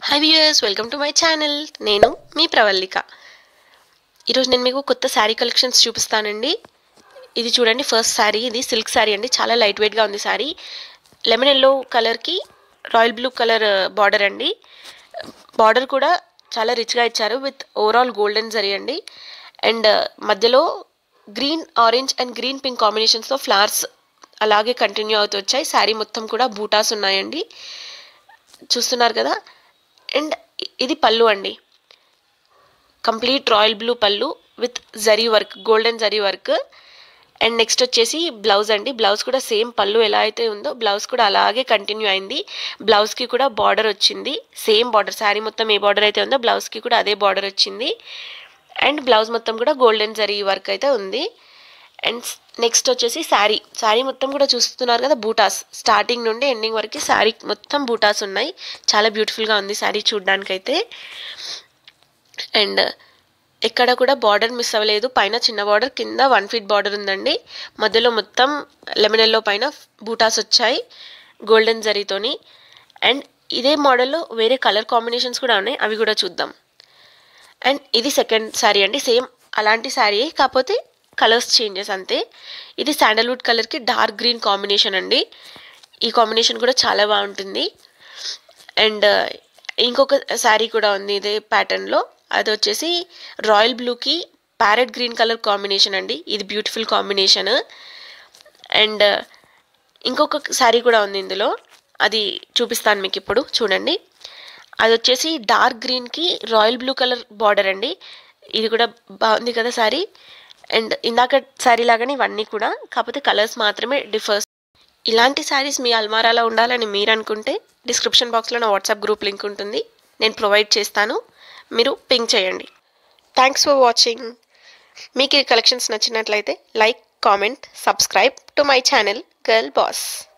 high viewers welcome to my channel నేను మీ ప్రవల్లిక ఈరోజు నేను మీకు కొత్త శారీ కలెక్షన్స్ చూపిస్తానండి ఇది చూడండి ఫస్ట్ శారీ ఇది సిల్క్ శారీ అండి చాలా లైట్ వెయిట్గా ఉంది శారీ లెమన్ ఎల్లో కలర్కి రాయల్ బ్లూ కలర్ బార్డర్ అండి బార్డర్ కూడా చాలా రిచ్గా ఇచ్చారు విత్ ఓవరాల్ గోల్డెన్ జరీ అండి అండ్ మధ్యలో green orange and green pink కాంబినేషన్స్తో ఫ్లవర్స్ అలాగే కంటిన్యూ అవుతూ వచ్చాయి శారీ మొత్తం కూడా బూటాస్ ఉన్నాయండి చూస్తున్నారు కదా అండ్ ఇది పళ్ళు అండి complete royal blue pallu with zari work golden zari work and next వచ్చేసి బ్లౌజ్ అండి బ్లౌజ్ కూడా సేమ్ పళ్ళు ఎలా అయితే ఉందో బ్లౌజ్ కూడా అలాగే కంటిన్యూ అయింది బ్లౌజ్కి కూడా బార్డర్ వచ్చింది సేమ్ బార్డర్ శారీ మొత్తం ఏ బార్డర్ అయితే ఉందో బ్లౌజ్కి కూడా అదే బార్డర్ వచ్చింది అండ్ బ్లౌజ్ మొత్తం కూడా గోల్డెన్ జరీ వర్క్ అయితే ఉంది అండ్ నెక్స్ట్ వచ్చేసి శారీ శారీ మొత్తం కూడా చూస్తున్నారు కదా బూటాస్ స్టార్టింగ్ నుండి ఎండింగ్ వరకు శారీ మొత్తం బూటాస్ ఉన్నాయి చాలా బ్యూటిఫుల్గా ఉంది శారీ చూడ్డానికైతే అండ్ ఎక్కడ కూడా బార్డర్ మిస్ అవ్వలేదు పైన చిన్న బార్డర్ కింద వన్ ఫీట్ బార్డర్ ఉందండి మధ్యలో మొత్తం లెమన్ ఎల్లో పైన బూటాస్ వచ్చాయి గోల్డెన్ జరీతోని అండ్ ఇదే మోడల్లో వేరే కలర్ కాంబినేషన్స్ కూడా ఉన్నాయి అవి కూడా చూద్దాం అండ్ ఇది సెకండ్ శారీ అండి సేమ్ అలాంటి శారీ కాకపోతే కలర్స్ చేంజెస్ అంతే ఇది శాండల్వుడ్ కలర్కి డార్క్ గ్రీన్ కాంబినేషన్ అండి ఈ కాంబినేషన్ కూడా చాలా బాగుంటుంది అండ్ ఇంకొక శారీ కూడా ఉంది ఇదే ప్యాటర్న్లో అది వచ్చేసి రాయల్ బ్లూకి ప్యారెట్ గ్రీన్ కలర్ కాంబినేషన్ అండి ఇది బ్యూటిఫుల్ కాంబినేషన్ అండ్ ఇంకొక శారీ కూడా ఉంది ఇందులో అది చూపిస్తాను మీకు ఇప్పుడు చూడండి అది వచ్చేసి డార్క్ గ్రీన్కి రాయల్ బ్లూ కలర్ బార్డర్ అండి ఇది కూడా బాగుంది కదా శారీ అండ్ ఇందాక శారీ లాగానే ఇవన్నీ కూడా కాకపోతే కలర్స్ మాత్రమే డిఫర్స్ ఇలాంటి శారీస్ మీ అల్మారాలో ఉండాలని మీరు అనుకుంటే డిస్క్రిప్షన్ బాక్స్లో నా వాట్సాప్ గ్రూప్ లింక్ ఉంటుంది నేను ప్రొవైడ్ చేస్తాను మీరు పింక్ చేయండి థ్యాంక్స్ ఫర్ వాచింగ్ మీకు ఈ కలెక్షన్స్ నచ్చినట్లయితే like comment subscribe to my channel girl boss